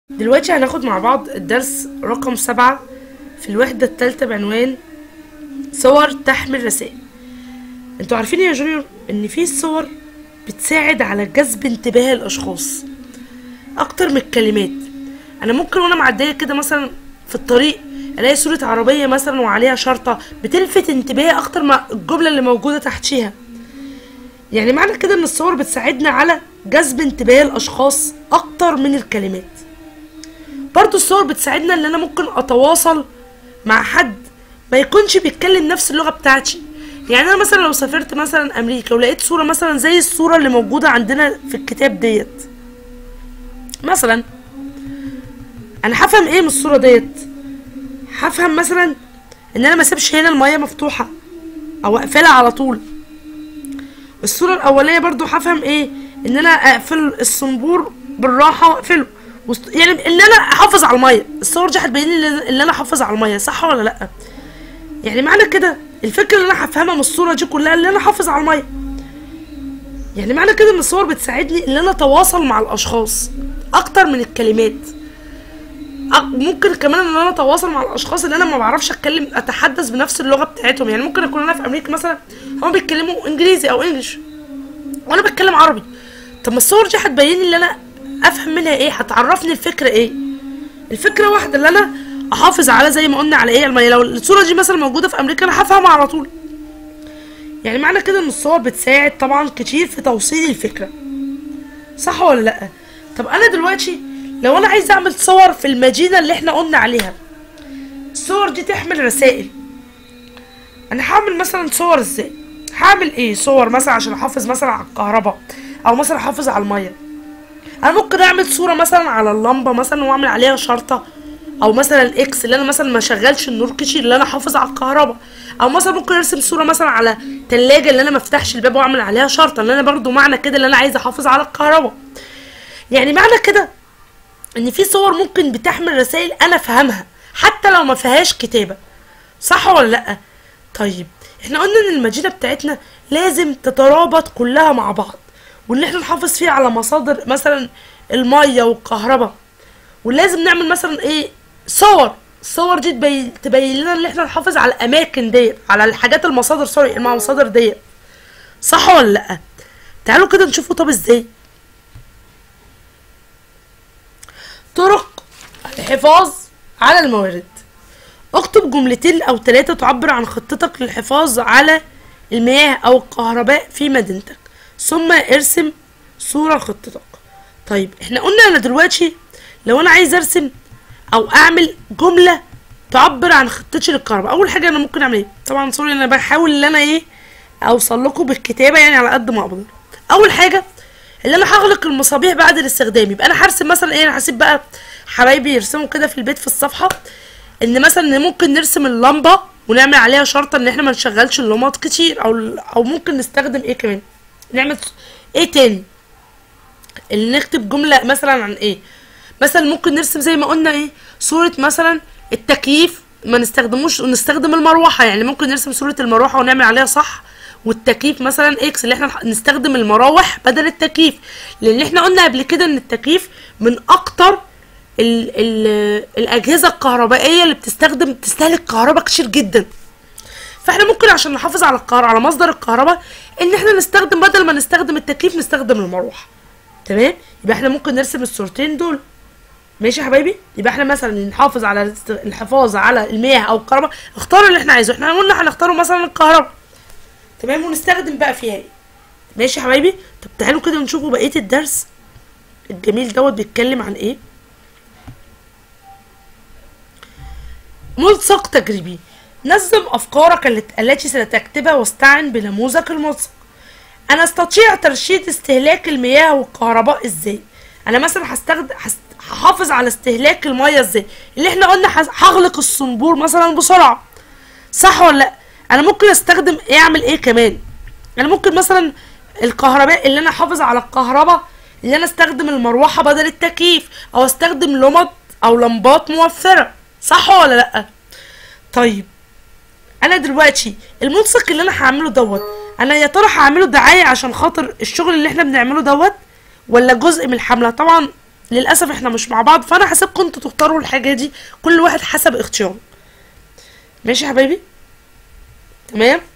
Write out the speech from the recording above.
دلوقتي هناخد مع بعض الدرس رقم سبعة في الوحدة التالتة بعنوان صور تحمل رسائل انتوا عارفين يا جونيور ان في صور بتساعد على جذب انتباه الاشخاص اكتر من الكلمات انا ممكن وانا معدية كده مثلا في الطريق الاقي صورة عربية مثلا وعليها شرطة بتلفت انتباهي اكتر ما الجملة اللي موجودة تحتيها يعني معنى كده ان الصور بتساعدنا على جذب انتباه الاشخاص اكتر من الكلمات برضو الصور بتساعدنا ان انا ممكن اتواصل مع حد ما يكونش بيتكلم نفس اللغه بتاعتي يعني انا مثلا لو سافرت مثلا امريكا ولقيت صوره مثلا زي الصوره اللي موجوده عندنا في الكتاب ديت مثلا انا هفهم ايه من الصوره ديت هفهم مثلا ان انا ما اسيبش هنا الميه مفتوحه او اقفلها على طول الصوره الاولانيه برضو هفهم ايه ان انا اقفل الصنبور بالراحه اقفله وست... يعني ان انا احافظ على الميه الصور دي هتبين لي ان انا احافظ على الميه صح ولا لا يعني معنى كده الفكره اللي انا هفهمها من الصوره دي كلها ان انا احافظ على الميه يعني معنى كده ان الصور بتساعدني ان انا اتواصل مع الاشخاص اكتر من الكلمات أ- ممكن كمان ان انا اتواصل مع الاشخاص اللي انا ما بعرفش اتكلم اتحدث بنفس اللغه بتاعتهم يعني ممكن اكون انا في امريكا مثلا هم بيتكلموا انجليزي او انجلش وانا بتكلم عربي طب ما الصور دي هتبين لي ان انا افهم منها ايه هتعرفني الفكره ايه الفكره واحده اللي انا احافظ على زي ما قلنا على ايه الميه لو الصوره دي مثلا موجوده في امريكا انا هفهمها على طول يعني معنى كده ان الصور بتساعد طبعا كتير في توصيل الفكره صح ولا لا طب انا دلوقتي لو انا عايز اعمل صور في المدينه اللي احنا قلنا عليها الصور دي تحمل رسائل انا هعمل مثلا صور ازاي هعمل ايه صور مثلا عشان احافظ مثلا على الكهرباء او مثلا احافظ على الميه انا ممكن اعمل صوره مثلا على اللمبه مثلا واعمل عليها شرطه او مثلا الاكس اللي انا مثلا ما شغلش النور كتير اللي انا احافظ على الكهرباء او مثلا ممكن ارسم صوره مثلا على تلاجة اللي انا ما افتحش الباب واعمل عليها شرطه اللي انا برضو معنى كده اللي انا عايزه احافظ على الكهرباء يعني معنى كده ان في صور ممكن بتحمل رسائل انا فاهمها حتى لو ما فيهاش كتابه صح ولا لا طيب احنا قلنا ان المدينه بتاعتنا لازم تترابط كلها مع بعض وان احنا نحافظ فيها على مصادر مثلا الميه والكهرباء ولازم نعمل مثلا ايه صور الصور دي تبين, تبين لنا ان احنا نحافظ على الاماكن ديت على الحاجات المصادر سوري المصادر ديت صح ولا لا تعالوا كده نشوفوا طب ازاي طرق الحفاظ على الموارد اكتب جملتين او ثلاثة تعبر عن خطتك للحفاظ على المياه او الكهرباء في مدينتك ثم ارسم صورة لخطتك طيب احنا قلنا انا دلوقتي لو انا عايز ارسم او اعمل جملة تعبر عن خطتي للكهرباء اول حاجة انا ممكن اعمل ايه طبعا سوري انا بحاول ان انا ايه اوصل لكم بالكتابة يعني على قد ما اقدر اول حاجة اللي انا هغلق المصابيح بعد الاستخدام يبقى انا هرسم مثلا ايه انا هسيب بقى حبايبي يرسموا كده في البيت في الصفحة ان مثلا إن ممكن نرسم اللمبة ونعمل عليها شرطة ان احنا ما نشغلش اللمبات كتير او او ممكن نستخدم ايه كمان نعمل ايه تاني اللي نكتب جملة مثلا عن ايه مثلا ممكن نرسم زي ما قلنا ايه صورة مثلا التكييف ما نستخدموش ونستخدم المروحة يعني ممكن نرسم صورة المروحة ونعمل عليها صح والتكييف مثلا اكس اللي احنا نستخدم المراوح بدل التكييف لان احنا قلنا قبل كده ان التكييف من اكتر ال ال الاجهزة الكهربائية اللي بتستخدم تستهلك كهرباء كتير جدا فاحنا ممكن عشان نحافظ على الكهرباء على مصدر الكهرباء ان احنا نستخدم بدل ما نستخدم التكييف نستخدم المروحه تمام يبقى احنا ممكن نرسم الصورتين دول ماشي يا حبايبي يبقى احنا مثلا نحافظ على الاست- الحفاظ على المياه او الكهرباء اختار اللي احنا عايزه احنا قلنا هنختاره مثلا الكهرباء تمام ونستخدم بقى فيها ايه ماشي يا حبايبي طب تعالوا كده نشوفوا بقيه الدرس الجميل دوت بيتكلم عن ايه ملصق تجريبي نظم أفكارك الت- التي ستكتبها واستعن بنموذج الملصق أنا أستطيع ترشيد استهلاك المياه والكهرباء إزاي أنا مثلا هستخدم هست- هحافظ على استهلاك المياه إزاي اللي إحنا قلنا هز- هغلق الصنبور مثلا بسرعة صح ولا لأ أنا ممكن أستخدم إيه أعمل إيه كمان أنا ممكن مثلا الكهرباء اللي أنا أحافظ على الكهرباء اللي أنا أستخدم المروحة بدل التكييف أو أستخدم لمض أو لمبات موفرة صح ولا لأ طيب انا دلوقتي الملصق اللي انا هعمله دوت انا يا ترى هعمله دعايه عشان خاطر الشغل اللي احنا بنعمله دوت ولا جزء من الحمله طبعا للاسف احنا مش مع بعض فانا هسيبكم انتوا تختاروا الحاجه دي كل واحد حسب اختياره ماشي يا حبايبي تمام